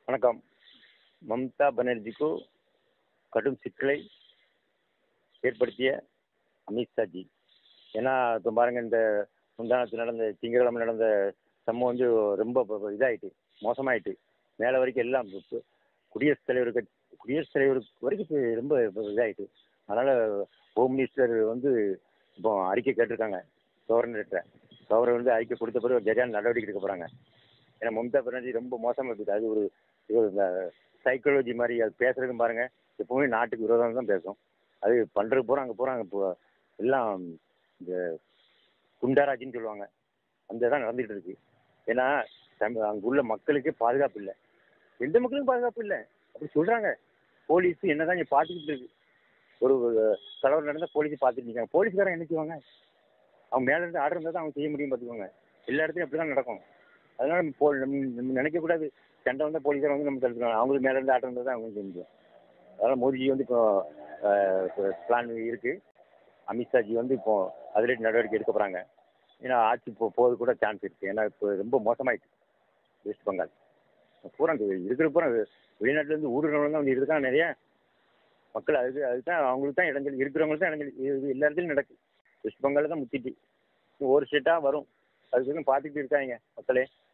வணக்கம் மம்தா பானர்ஜிக்கு கடும் சிக்கலை ஏற்படுத்திய அமித்ஷாஜி ஏன்னா இப்போ பாருங்க இந்த முந்தானத்து நடந்த திங்கட்கிழமை நடந்த சம்பவம் வந்து ரொம்ப ப- ப- இதாயிட்டு மோசமாயிட்டு மேலே வரைக்கும் எல்லாம் இப்ப- இப்ப குடியரசுத் தலைவருக்கு குடியரசுத் தலைவருக்கு வரைக்கும் இப்ப ரொம்ப இப்ப இதாயிட்டு அதனால் ஹோம் மினிஸ்டர் வந்து இப்போ அறிக்கை கேட்டிருக்காங்க கவர்னர்கிட்ட கவர்னர் வந்து அறிக்கை கொடுத்த பிறகு ஒரு சரியான நடவடிக்கை எடுக்க போகிறாங்க ஏன்னா மம்தா பானர்ஜி ரொம்ப மோசமாக இருக்குது அது ஒரு இது ஒரு இந்த சைக்காலஜி மாதிரி அது பேசுறதுக்கும் பாருங்க எப்பவுமே நாட்டுக்கு விரோதம் தான் பேசும் அது பண்ணுறது பூரா அங்கே போகிறாங்க இப்போ எல்லாம் இந்த குண்டாராஜின்னு சொல்லுவாங்க அந்த தான் நடந்துகிட்டு இருக்கு ஏன்னா தமிழ் அங்கே உள்ள மக்களுக்கே பாதுகாப்பு இல்லை எந்த மக்களுக்கும் பாதுகாப்பு இல்லை அப்படி சொல்கிறாங்க போலீஸ் என்னதான் இங்கே பார்த்துக்கிட்டு இருக்கு ஒரு கலவரம் நடந்தால் போலீஸ் பார்த்துட்டு இருக்காங்க போலீஸ்காரங்க என்ன செய்வாங்க அவங்க மேலே இருந்து ஆர்டர் இருந்தால் தான் அவங்க செய்ய முடியும் பார்த்துக்கோங்க எல்லா இடத்துலையும் அப்படி தான் நடக்கும் அதனால நம்ம போ நம்ம நம்ம நினைக்கக்கூடாது சண்டை வந்தால் போலீஸார் வந்து நம்ம தடுத்துக்கலாம் அவங்களுக்கு மேலே இருந்து ஆட்டம் இருந்தால் தான் அவங்க செய்ய முடியும் அதனால் மோடிஜி வந்து இப்போ பிளான் இருக்குது அமித்ஷாஜி வந்து இப்போ அதிரடி நடவடிக்கை எடுக்க போகிறாங்க ஏன்னா ஆட்சி இப்போ போவது கூட சான்ஸ் இருக்குது ஏன்னா இப்போ ரொம்ப மோசமாயிட்டு வெஸ்ட் பெங்கால் பூரா இந்த இருக்கிற பூரா வெளிநாட்டிலேருந்து ஊடுருவங்க தான் வந்து இருக்காங்க நிறைய மக்கள் அதுக்கு அதுக்கு தான் அவங்களுக்கு தான் இடைஞ்சல் இருக்கிறவங்களுக்கு தான் இடைஞ்சல் இது இது எல்லா இடத்துலையும் நடக்குது வெஸ்ட் பெங்காலில் தான் முத்திட்டு இன்னும் ஒரு ஸ்டேட்டாக வரும் அதுக்கு பார்த்துக்கிட்டு இருக்காங்க மக்களே